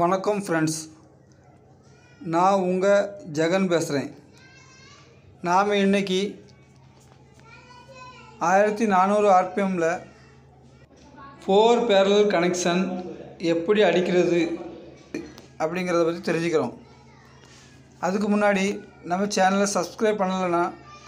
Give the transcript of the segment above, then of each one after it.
வணக்கம் ஃப்ரெண்ட்ஸ் நான் உங்கள் ஜெகன் பேசுகிறேன் நாம் இன்னைக்கு ஆயிரத்தி நானூறு ஆர்பிஎம்மில் ஃபோர் பேரலல் கனெக்ஷன் எப்படி அடிக்கிறது அப்படிங்கிறத பற்றி தெரிஞ்சுக்கிறோம் அதுக்கு முன்னாடி நம்ம சேனலை சப்ஸ்கிரைப் பண்ணலைன்னா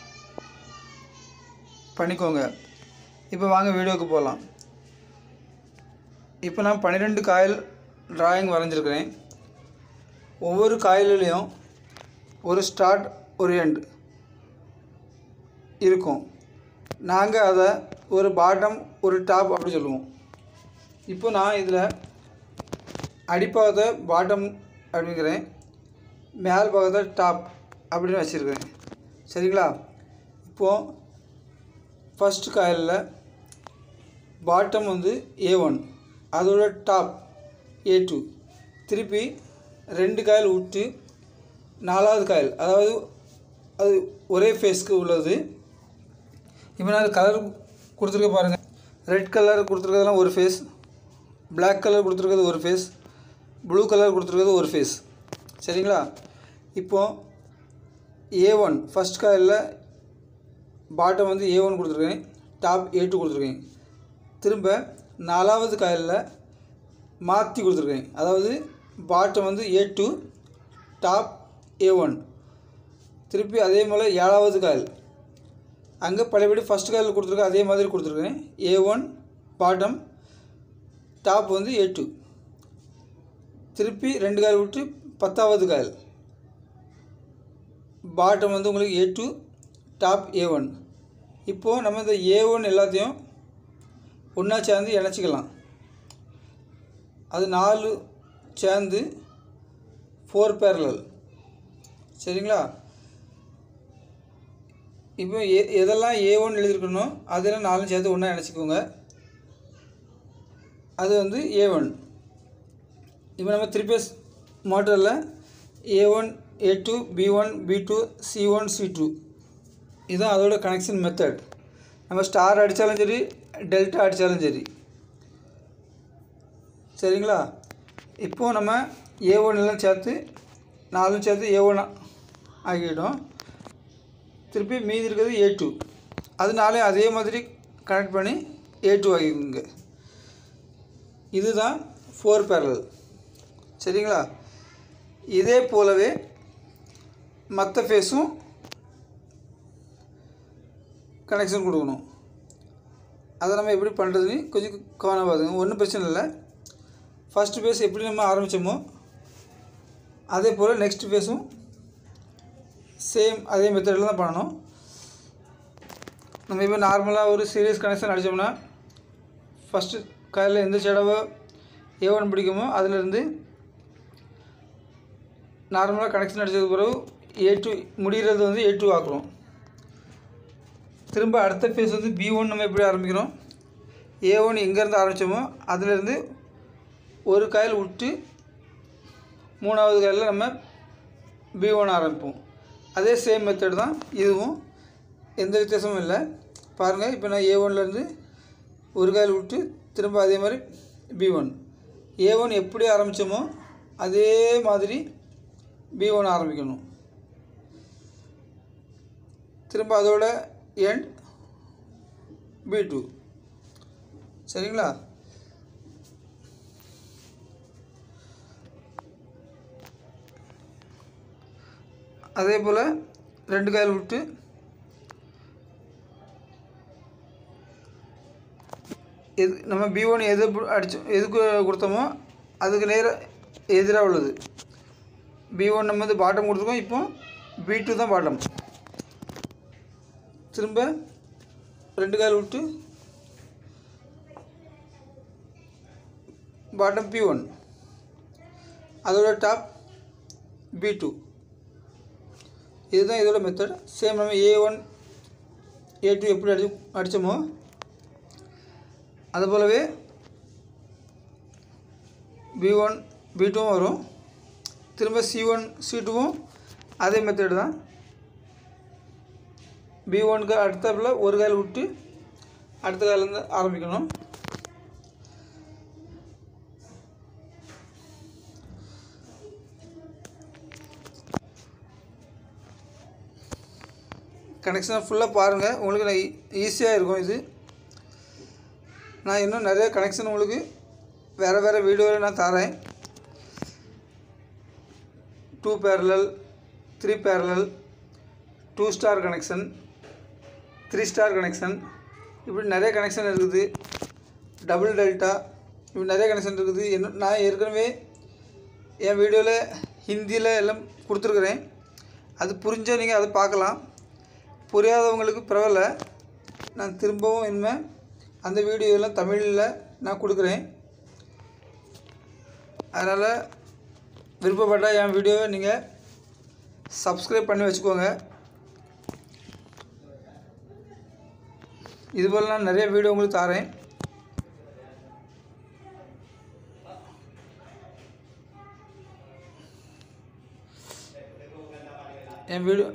பண்ணிக்கோங்க இப்போ வாங்க வீடியோவுக்கு போகலாம் இப்போ நான் பன்னிரெண்டு காயில் டிராயிங் வரைஞ்சிருக்கிறேன் ஒவ்வொரு காயிலையும் ஒரு ஸ்டார்ட் ஒரு எண்ட் இருக்கும் நாங்கள் அதை ஒரு பாட்டம் ஒரு டாப் அப்படி சொல்லுவோம் இப்போ நான் இதில் அடிப்பாகத்தை பாட்டம் அப்படிங்கிறேன் மேல் பாகத்தை டாப் அப்படின்னு வச்சுருக்கிறேன் சரிங்களா இப்போது ஃபஸ்ட் காயிலில் பாட்டம் வந்து ஏ ஒன் அதோட டாப் ஏ டூ திருப்பி ரெண்டு காயில் விட்டு நாலாவது காயில் அதாவது அது ஒரே ஃபேஸ்க்கு உள்ளது இப்போ நான் கலர் கொடுத்துருக்க பாருங்கள் ரெட் கலர் கொடுத்துருக்கிறதுலாம் ஒரு ஃபேஸ் Black கலர் கொடுத்துருக்கிறது ஒரு ஃபேஸ் ப்ளூ கலர் கொடுத்துருக்கிறது ஒரு ஃபேஸ் சரிங்களா இப்போது ஏ ஒன் ஃபஸ்ட் காயிலில் பாட்டம் வந்து ஏ ஒன் கொடுத்துருக்கேன் டாப் ஏ டூ கொடுத்துருக்கேன் திரும்ப நாலாவது காயிலில் மாற்றி கொடுத்துருக்கேன் அதாவது பாட்டம் வந்து A two top A one திருப்பி அதே போல் ஏழாவது காயில் அங்கே பழையபடி ஃபஸ்ட் காயில் கொடுத்துருக்கேன் அதே மாதிரி கொடுத்துருக்கேன் ஏ ஒன் பாட்டம் டாப் வந்து ஏ டூ திருப்பி ரெண்டு காயில் விட்டு பத்தாவது காயில் பாட்டம் வந்து உங்களுக்கு A two top A one இப்போது நம்ம இந்த ஏ ஒன் எல்லாத்தையும் ஒன்றா சேர்ந்து இணைச்சிக்கலாம் அது நாலு சேர்ந்து ஃபோர் பேரலல் சரிங்களா இப்போ எ எதெல்லாம் ஏ ஒன் எழுதியிருக்கணும் அதெல்லாம் நாலும் சேர்த்து ஒன்றா இணைச்சிக்கோங்க அது வந்து ஏ ஒன் இப்போ நம்ம த்ரீ பேஸ் மோட்டரில் A one A two B one B two C one C two இதுதான் அதோட கனெக்ஷன் மெத்தட் நம்ம ஸ்டார் அடித்தாலும் சரி டெல்டா அடித்தாலும் சரி சரிங்களா இப்போது நம்ம ஏ ஒன் எல்லாம் சேர்த்து நாலும் சேர்த்து ஏ ஒன் ஆக்கிட்டோம் திருப்பி மீதி இருக்கிறது ஏ டூ அதனாலே அதே மாதிரி கனெக்ட் பண்ணி ஏ டூ ஆகிக்குங்க இதுதான் ஃபோர் பேரல் சரிங்களா இதே போலவே மற்ற ஃபேஸும் கனெக்ஷன் கொடுக்கணும் அதை நம்ம எப்படி பண்ணுறதுன்னு கொஞ்சம் கவனம் பார்த்துங்க ஒன்றும் பிரச்சனை இல்லை ஃபஸ்ட்டு ஃபேஸ் எப்படி நம்ம ஆரம்பித்தோமோ அதே போல் நெக்ஸ்ட் ஃபேஸும் சேம் அதே மெத்தடில் தான் பண்ணணும் நம்ம இப்போ நார்மலாக ஒரு சீரியஸ் கனெக்ஷன் அடித்தோம்னா ஃபஸ்ட்டு காலையில் எந்த செடவோ ஏ ஒன் பிடிக்குமோ அதிலிருந்து நார்மலாக கனெக்ஷன் அடித்ததுக்கு பிறகு ஏ டூ முடிகிறது வந்து ஏ டூ ஆக்குறோம் திரும்ப அடுத்த ஃபேஸ் வந்து பி ஒன் நம்ம எப்படி ஆரம்பிக்கிறோம் ஏ ஒன் எங்கேருந்து ஆரம்பித்தோமோ அதிலேருந்து ஒரு காயில் விட்டு மூணாவது காயில் நம்ம பி ஒன் ஆரம்பிப்போம் அதே சேம் மெத்தட் தான் இதுவும் எந்த வித்தியாசமும் இல்லை பாருங்கள் இப்போ நான் ஏ ஒன்லேருந்து ஒரு காயில் விட்டு திரும்ப அதே மாதிரி பி ஒன் ஏ ஒன் எப்படி ஆரம்பித்தோமோ அதே மாதிரி பி ஒன் ஆரம்பிக்கணும் திரும்ப அதோட எண்ட் பி டூ சரிங்களா அதே போல் ரெண்டு காயில் விட்டு எது நம்ம பி ஒன் எது அடிச்சு எதுக்கு கொடுத்தோமோ அதுக்கு நேராக எதிராக உள்ளது பி ஒன் நம்ம வந்து பாட்டம் கொடுத்துருக்கோம் இப்போ பி டூ தான் பாட்டம் திரும்ப ரெண்டு கால் விட்டு பாட்டம் பி ஒன் அதோட டாப் பி டூ இதுதான் இதோட மெத்தட் சேம் நம்ம ஏ ஒன் ஏ டூ எப்படி அடி அடித்தோமோ அது போலவே பி ஒன் பி டூவும் வரும் திரும்ப சி ஒன் சி டூவும் அதே மெத்தட் தான் பி ஒனுக்கு அடுத்தாப்புல ஒரு கால் விட்டு அடுத்த காலேருந்து ஆரம்பிக்கணும் கனெக்ஷனை ஃபுல்லாக பாருங்கள் உங்களுக்கு நான் ஈஸியாக இருக்கும் இது நான் இன்னும் நிறைய கனெக்ஷன் உங்களுக்கு வேறு வேறு வீடியோவில் நான் தரேன் two parallel three parallel two star connection three star connection இப்படி நிறைய கனெக்ஷன் இருக்குது டபுள் டெல்டா இப்படி நிறைய கனெக்ஷன் இருக்குது என்ன நான் ஏற்கனவே என் வீடியோவில் ஹிந்தியில் எல்லாம் கொடுத்துருக்குறேன் அது புரிஞ்சால் நீங்கள் அதை பார்க்கலாம் புரியாதவங்களுக்கு பரவாயில்ல நான் திரும்பவும் இனிமேல் அந்த வீடியோலாம் தமிழில் நான் கொடுக்குறேன் அதனால் விருப்பப்பட்டால் என் வீடியோவை நீங்கள் சப்ஸ்கிரைப் பண்ணி வச்சுக்கோங்க இதுபோல் நான் நிறைய வீடியோ உங்களுக்கு தரேன் என் வீடியோ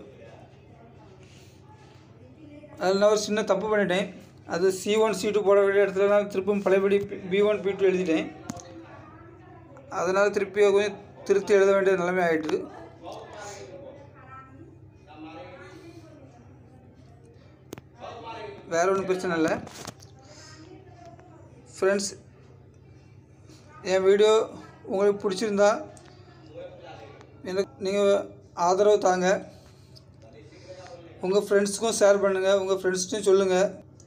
அதில் நான் ஒரு சின்ன தப்பு பண்ணிட்டேன் அது சி ஒன் சி டூ போட வேண்டிய இடத்துல நான் திருப்பும் பழையபடி பி ஒன் பி டூ எழுதிட்டேன் அதனால் திருப்பி கொஞ்சம் திருத்தி எழுத வேண்டிய நிலைமை ஆகிட்டு வேற ஒன்றும் பிரச்சனை இல்லை ஃப்ரெண்ட்ஸ் என் வீடியோ உங்களுக்கு பிடிச்சிருந்தா எனக்கு நீங்கள் ஆதரவு தாங்க உங்கள் ஃப்ரெண்ட்ஸுக்கும் ஷேர் பண்ணுங்கள் உங்கள் ஃப்ரெண்ட்ஸ்ட்டையும் சொல்லுங்கள்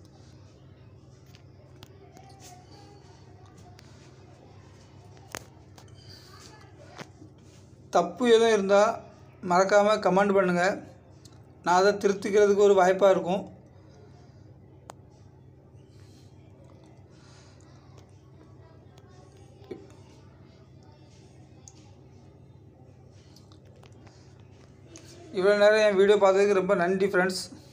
தப்பு எதுவும் இருந்தால் மறக்காமல் கமெண்ட் பண்ணுங்கள் நான் அதை திருத்திக்கிறதுக்கு ஒரு வாய்ப்பாக இருக்கும் இவ்வளோ நேரம் என் வீடியோ பார்த்ததுக்கு ரொம்ப நன்றி ஃப்ரெண்ட்ஸ்